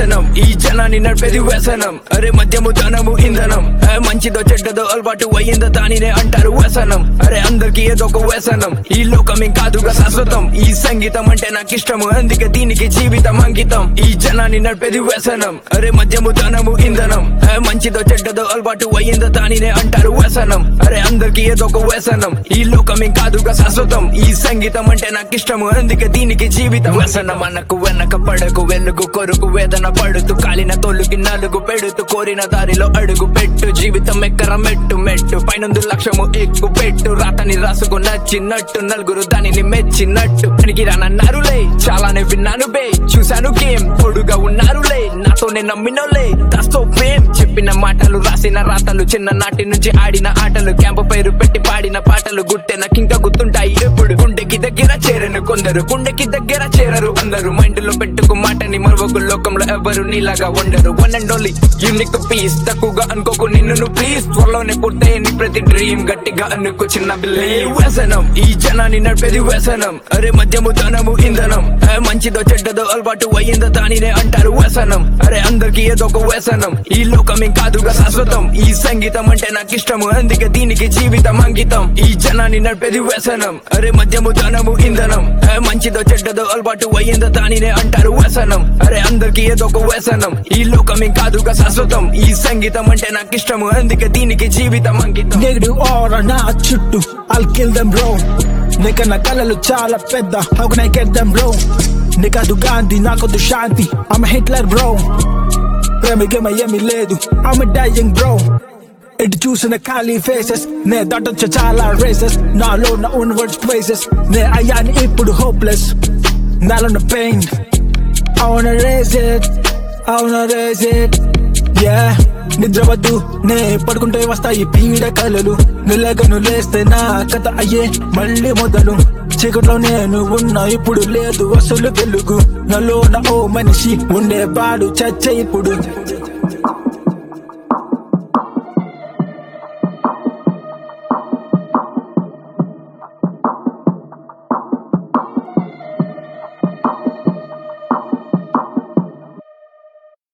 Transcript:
వ్యసనం ఈ జనాన్ని నడిపేది వ్యసనం అరే మద్యము ధనము ఇంధనం ఏ మంచిదో చెడ్డదో అలవాటు అయ్యిందో దానినే అంటారు వ్యసనం అరే అందరికి ఏదో ఒక వ్యసనం ఈ లోకం కాదుగా శాశ్వతం ఈ సంగీతం అంటే నాకు ఇష్టము అందుకే దీనికి జీవితం అంకితం ఈ జనాన్ని నడిపేది వ్యసనం అరే మద్యము ధనము ఇంధనం ఏ మంచిదో చెడ్డదో అలవాటు అయ్యిందో దానినే అంటారు వ్యసనం అరే అందరికి ఏదో ఒక వ్యసనం ఈ లోకం కాదుగా శాశ్వతం ఈ సంగీతం అంటే నాకు ఇష్టము అందుకే దీనికి జీవితం వ్యసనం అనకు వెనక పడకు వెలుగు కొరకు వేదన పడుతూ కాలిన తోలుకి నలుగు పెడుతూ కోరిన దారిలో అడుగు పెట్టు జీవితం ఎక్కర మెట్టు మెట్టు పైనందు లక్ష్యము ఎక్కు పెట్టు రాతని రాసుకు నచ్చినట్టు నలుగురు దానిని మెచ్చినట్టు పనికి రానన్నారులే చాలానే విన్నాను బే చూశాను గేమ్ తోడుగా ఉన్నారులే నాతోనే నమ్మినోలే దాస్తో ప్రేమ్ చెప్పిన మాటలు రాసిన రాతలు చిన్న నాటి నుంచి ఆడిన ఆటలు క్యాంపు పేరు పెట్టి పాడిన పాటలు గుట్టే నాకింకా గుర్తుంటాయి ఎప్పుడు గుండెకి దగ్గర చేరను కొందరు గుండెకి దగ్గర చేరరు అందరూ మైండ్ లో పెట్టుకు మాటని మరొక లోకంలో ఎవరు నీలాగా ఉండరు one and only unique piece తక్కువగా అనుకోకు నిన్ను నువ్వు ప్లీజ్ త్వరలోనే పూర్తయింది ప్రతి డ్రీమ్ గట్టిగా అనుకో చిన్న బిలీవ్ వ్యసనం ఈ జనాన్ని నడిపేది వ్యసనం అరే మద్యము ధనము ఇంధనం ఏ మంచిదో చెడ్డదో అలవాటు అయ్యిందో దానినే అంటారు వ్యసనం అరే అందరికి ఏదో ఒక వ్యసనం ఈ లోకం కాదుగా శాశ్వతం ఈ సంగీతం అంటే నాకు ఇష్టము అందుకే దీనికి జీవితం అంకితం ఈ జనాన్ని నడిపేది వ్యసనం అరే మద్యము ధనము ఇంధనం ఏ మంచిదో చెడ్డదో అలవాటు అయ్యిందో దానినే అంటారు వ్యసనం అరే అందరికి ఏదో ఒక వ్యసనం ఈ లోకం కాదుగా శాశ్వతం ఈ సంగీతం అంటే నాకు ఇష్టము అందుకే దీనికి జీవితం అంకితం నెగిటివ్ ఆర్ నా చుట్టూ I'll kill them bro నీకన్నా కళలు చాలా పెద్ద How can I get them bro నీకదు Gandhi నాకొద్దు శాంతి I'm a Hitler bro ప్రేమ గేమ ఏమీ లేదు I'm a dying bro ఎటు చూసిన ఖాళీ ఫేసెస్ నే దాటొచ్చ చాలా రేసెస్ నాలో నా ఓన్ వర్డ్స్ ప్లేసెస్ నే అయ్యాని ఇప్పుడు హోప్లెస్ నాలో నా pain I wanna raise it I wanna raise it yeah నిద్రవద్దు నే పడుకుంటే వస్తాయి పీడ కలలు నిలగను లేస్తే నా కథ అయ్యే మళ్ళీ మొదలు చీకట్లో నేను ఉన్నా ఇప్పుడు లేదు అసలు వెలుగు నాలో నా ఓ మనిషి ఉండేవాడు చచ్చే ఇప్పుడు